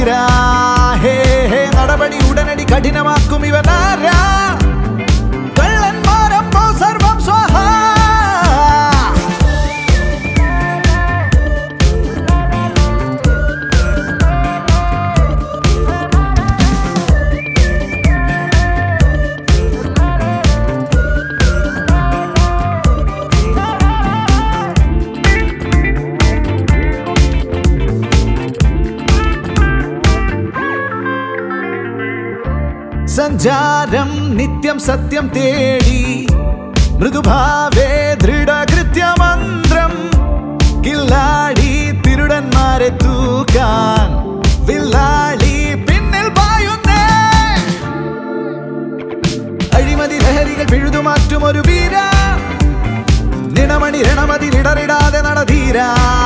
ധീര ഹേ ഹേ നടപടി ഉടനടി കഠിനമാക്കും ഇവനാരാ കള്ളന്മാരമ്പോ സർവം സ്വാഹ സഞ്ചാരം നിത്യം സത്യം തേടി മൃദുഭാവേ ദൃഢകൃത്യമന്ത്രം കില്ലാടി തിരുടന്മാരെ തൂക്കാൻ വില്ലാളി പിന്നിൽ പായുന്നേ അഴിമതി ലഹരികൾ പിഴുതുമാറ്റും ഒരു വീര നിണമണി രണമതി ഇടറിടാതെ നടധീര